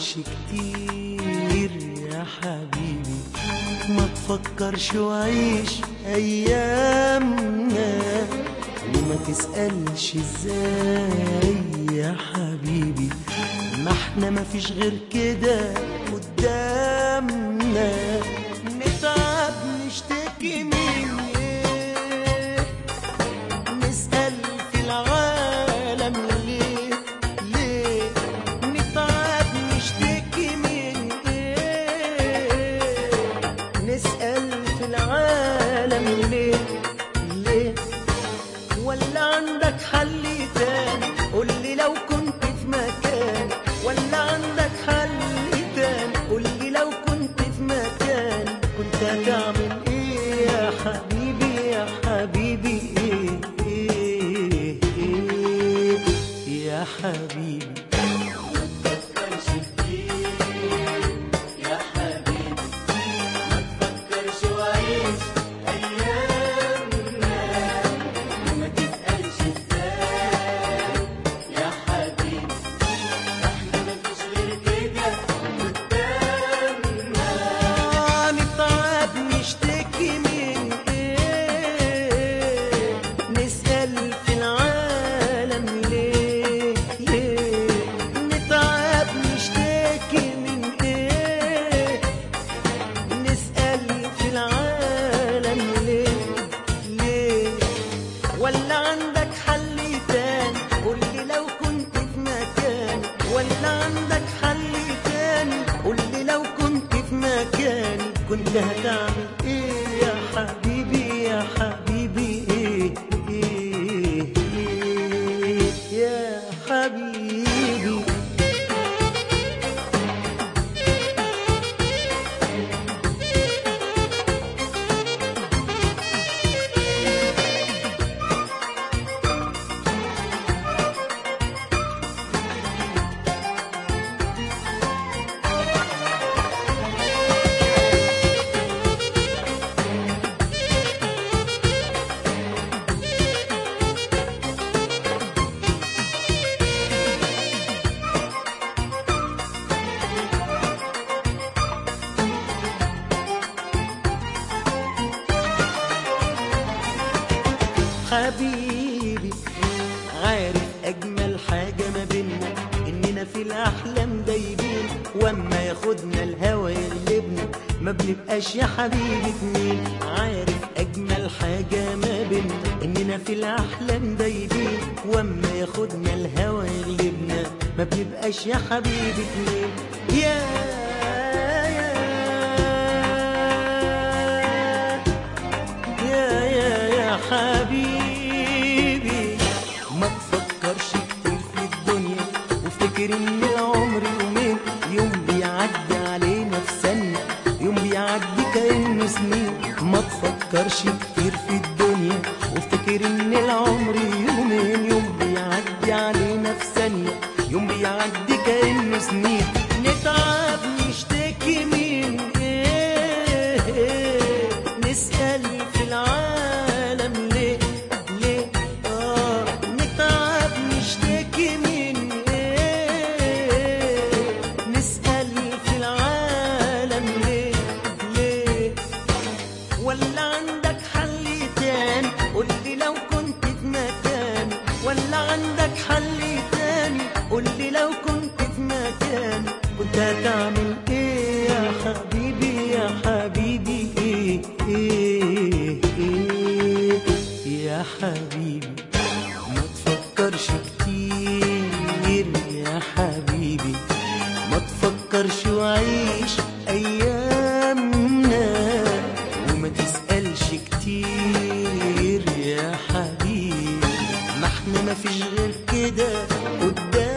تسألش كتير يا حبيبي ما تفكرش وعيش أيامنا وما تسألش ازاي يا حبيبي ما احنا ما فيش غير كده قدامنا نتعب نشتكي من ايه نسأل في العالم ليه ليه نتعب نشتكي من ايه نسأل في العالم ليه ليه ولا عندك حل تاني قول لي لو كنت في مكاني ولا عندك حل تاني قول لي لو كنت في مكاني كنت هتعمل ايه يا حبيبي يا حبيبي ايه ايه ايه يا حبيبي نتعب نشتكي من ايه نسأل في العالم ليه ليه نتعب نشتكي من ايه نسأل في العالم ليه ليه ولا عندك حل تاني قول لي لو كنت في مكاني ولا عندك حل تاني قول لي لو كنت في مكاني كنت هتعمل ايه يا حبيبي يا حبيبي ايه ايه, إيه يا حبيبي حبيبي عارف اجمل حاجه ما بينا اننا في الاحلام دايبين واما ياخدنا الهوى يغلبنا ما بنبقاش يا حبيبي اتنين عارف اجمل حاجه ما بينا اننا في الاحلام دايبين واما ياخدنا الهوى يغلبنا ما بنبقاش يا حبيبي اتنين يا يا يا يا يا حبيبي ما تفكرش كتير في الدنيا وافتكر ان العمر يومين يوم بيعدي علينا في ثانية يوم بيعدي كأنه سنين ما تفكرش كتير في الدنيا وافتكر ان العمر يومين يوم بيعدي علينا في ثانية يوم بيعدي كأنه سنين نتعب نشتكي من ايه نسأل في العالم ليه ليه آه نتعب نشتكي من ايه نسأل في العالم ليه ليه ولا عندك حل تاني قول لي لو كنت في مكاني ولا عندك حل تاني قول لي لو كنت في مكاني كنت هتعمل ايه يا حبيبي يا حبيبي ايه ايه ايه يا حبيبي ما تفكرش كتير يا حبيبي ما تفكرش وعيش ايامنا وما تسألش كتير يا حبيبي ما احنا ما فيش غير كده قدام